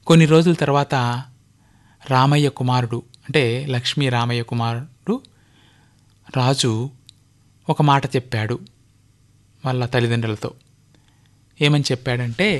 కొన్ని రోజుల తర్వాత రామయ్య కుమారుడు అంటే లక్ష్మీ రామయ్య కుమారుడు రాజు ఒక మాట చెప్పాడు వాళ్ళ తల్లిదండ్రులతో ఏమని చెప్పాడంటే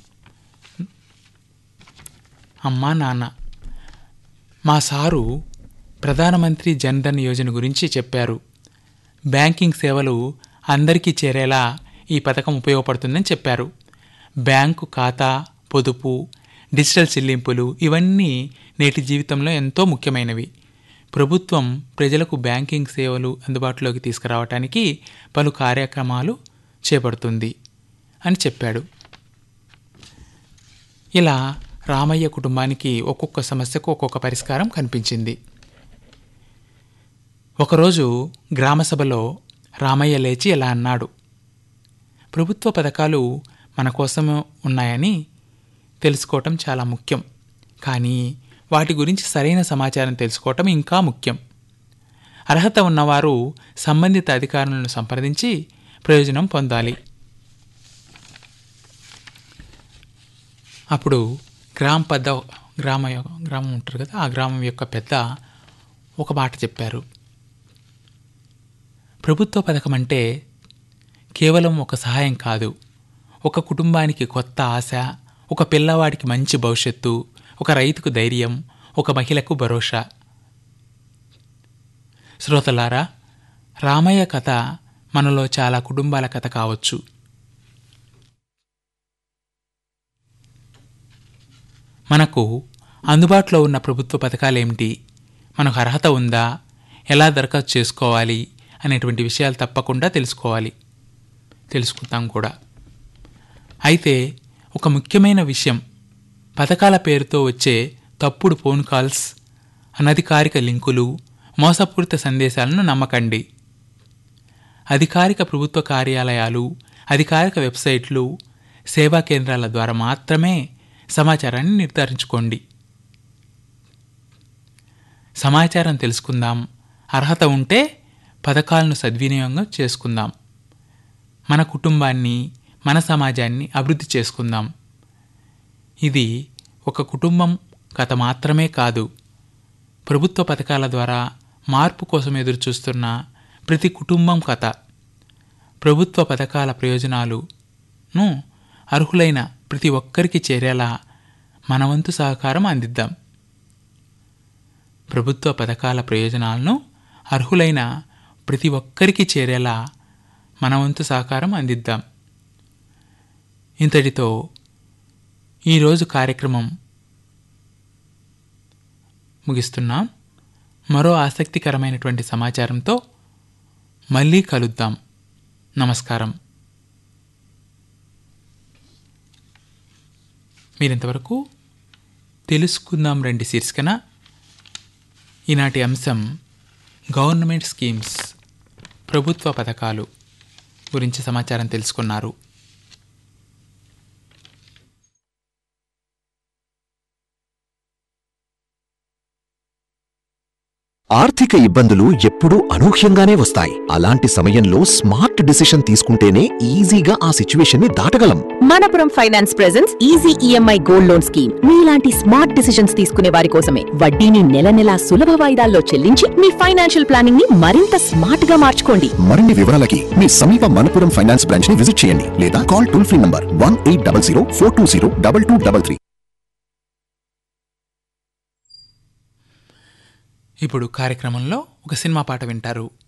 అమ్మా నాన్న మా సారు ప్రధానమంత్రి జన్ధన్ యోజన గురించి చెప్పారు బ్యాంకింగ్ సేవలు అందరికీ చేరేలా ఈ పథకం ఉపయోగపడుతుందని చెప్పారు బ్యాంకు ఖాతా పొదుపు డిజిటల్ చెల్లింపులు ఇవన్నీ నేటి జీవితంలో ఎంతో ముఖ్యమైనవి ప్రభుత్వం ప్రజలకు బ్యాంకింగ్ సేవలు అందుబాటులోకి తీసుకురావటానికి పలు కార్యక్రమాలు చేపడుతుంది అని చెప్పాడు ఇలా రామయ్య కుటుంబానికి ఒక్కొక్క సమస్యకు ఒక్కొక్క పరిష్కారం కనిపించింది ఒకరోజు గ్రామసభలో రామయ్య లేచి ఇలా అన్నాడు ప్రభుత్వ పథకాలు మన కోసం ఉన్నాయని తెలుసుకోవటం చాలా ముఖ్యం కానీ వాటి గురించి సరైన సమాచారం తెలుసుకోవటం ఇంకా ముఖ్యం అర్హత ఉన్నవారు సంబంధిత అధికారులను సంప్రదించి ప్రయోజనం పొందాలి అప్పుడు గ్రామ పెద్ద గ్రామ గ్రామం ఉంటారు కదా ఆ గ్రామం యొక్క పెద్ద ఒక మాట చెప్పారు ప్రభుత్వ పథకం అంటే కేవలం ఒక సహాయం కాదు ఒక కుటుంబానికి కొత్త ఆశ ఒక పిల్లవాడికి మంచి భవిష్యత్తు ఒక రైతుకు ధైర్యం ఒక మహిళకు భరోసా శ్రోతలారా రామయ్య కథ మనలో చాలా కుటుంబాల కథ కావచ్చు మనకు అందుబాటులో ఉన్న ప్రభుత్వ పథకాలేమిటి మనకు అర్హత ఉందా ఎలా దరఖాస్తు చేసుకోవాలి అనేటువంటి విషయాలు తప్పకుండా తెలుసుకోవాలి తెలుసుకుంటాం కూడా అయితే ఒక ముఖ్యమైన విషయం పథకాల పేరుతో వచ్చే తప్పుడు ఫోన్ కాల్స్ అనధికారిక లింకులు మోసపూరిత సందేశాలను నమ్మకండి అధికారిక ప్రభుత్వ కార్యాలయాలు అధికారిక వెబ్సైట్లు సేవా కేంద్రాల ద్వారా మాత్రమే సమాచారాన్ని నిర్ధారించుకోండి సమాచారం తెలుసుకుందాం అర్హత ఉంటే పథకాలను సద్వినియోగం చేసుకుందాం మన కుటుంబాన్ని మన సమాజాన్ని అభివృద్ధి చేసుకుందాం ఇది ఒక కుటుంబం కథ మాత్రమే కాదు ప్రభుత్వ పథకాల ద్వారా మార్పు కోసం ఎదురుచూస్తున్న ప్రతి కుటుంబం కథ ప్రభుత్వ పథకాల ప్రయోజనాలును అర్హులైన ప్రతి ఒక్కరికి చేరేలా మన వంతు సహకారం అందిద్దాం ప్రభుత్వ పథకాల ప్రయోజనాలను అర్హులైన ప్రతి ఒక్కరికి చేరేలా మన వంతు సహకారం అందిద్దాం ఇంతటితో ఈరోజు కార్యక్రమం ముగిస్తున్నాం మరో ఆసక్తికరమైనటువంటి సమాచారంతో మళ్ళీ కలుద్దాం నమస్కారం మీరింతవరకు తెలుసుకుందాం రండి శీర్షికన ఈనాటి అంశం గవర్నమెంట్ స్కీమ్స్ ప్రభుత్వ పథకాలు గురించి సమాచారం తెలుసుకున్నారు ఆర్థిక ఇబ్బందులు ఎప్పుడూ అనూహ్యంగానే వస్తాయి అలాంటి సమయంలో స్మార్ట్ డిసిషన్ తీసుకుంటేనే ఈజీగా ఆ సిచ్యువేషన్ ని దాటగలం Manappuram finance presents easy EMI gold loan scheme మీలాంటి స్మార్ట్ డిసిషన్స్ తీసుకునే వారి కోసమే వడ్డీని నెల నెలా సులభ వాయిదాల్లో చెల్లించి మీ ఫైనాన్షియల్ ప్లానింగ్ ని మరింత స్మార్ట్ గా మార్చుకోండి మరిన్ని వివరాలకి మీ సమీప మనపురం ఫైనాన్స్ బ్రాంచ్ ని విజిట్ చేయండి లేదా call toll free number one eight double zero four two zero double two double three ఇప్పుడు కార్యక్రమంలో ఒక సినిమా పాట వింటారు